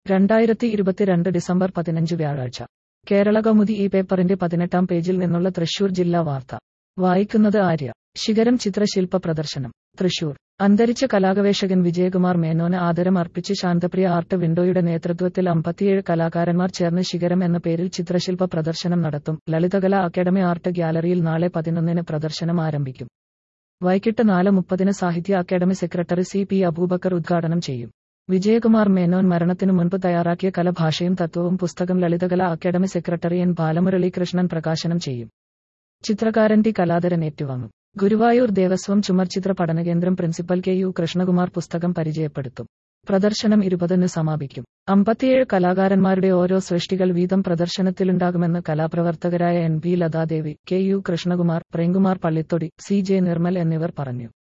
രണ്ടായിരത്തി ഇരുപത്തിരണ്ട് ഡിസംബർ പതിനഞ്ച് വ്യാഴാഴ്ച കേരള കൗമുദി ഈ പേപ്പറിന്റെ പതിനെട്ടാം പേജിൽ നിന്നുള്ള തൃശൂർ ജില്ലാ വാർത്ത വായിക്കുന്നത് ആര്യ ശിഖരം ചിത്രശില്പ പ്രദർശനം തൃശൂർ അന്തരിച്ച കലാഗവേഷകൻ വിജയകുമാർ മേനോന് ആദരം അർപ്പിച്ച് ശാന്തപ്രിയ ആർട്ട് വിൻഡോയുടെ നേതൃത്വത്തിൽ അമ്പത്തിയേഴ് കലാകാരന്മാർ ചേർന്ന് ശിഖരം എന്ന പേരിൽ ചിത്രശില്പ പ്രദർശനം നടത്തും ലളിതകലാ അക്കാദമി ആർട്ട് ഗ്യാലറിയിൽ നാളെ പതിനൊന്നിന് പ്രദർശനം ആരംഭിക്കും വൈകിട്ട് നാല് മുപ്പതിന് സാഹിത്യ academy secretary C P Abubakar ഉദ്ഘാടനം ചെയ്യും വിജയകുമാർ മേനോൻ മരണത്തിനു മുൻപ് തയ്യാറാക്കിയ കല ഭാഷയും തത്വവും പുസ്തകം Lalithakala academy secretary N Balamurali Krishnan പ്രകാശനം ചെയ്യും ചിത്രകാരൻ ടി കലാധരൻ ഏറ്റുവാങ്ങും ഗുരുവായൂർ ദേവസ്വം ചുമർചിത്ര പഠനകേന്ദ്രം പ്രിൻസിപ്പൽ കെ യു കൃഷ്ണകുമാർ പുസ്തകം പരിചയപ്പെടുത്തും പ്രദർശനം ഇരുപതിന് സമാപിക്കും അമ്പത്തിയേഴ് കലാകാരന്മാരുടെ ഓരോ സൃഷ്ടികൾ വീതം പ്രദർശനത്തിലുണ്ടാകുമെന്ന് കലാപ്രവർത്തകരായ N B Lathadevi K U Krishnakumar Premkumar Pallithodi C J Nirmal എന്നിവർ പറഞ്ഞു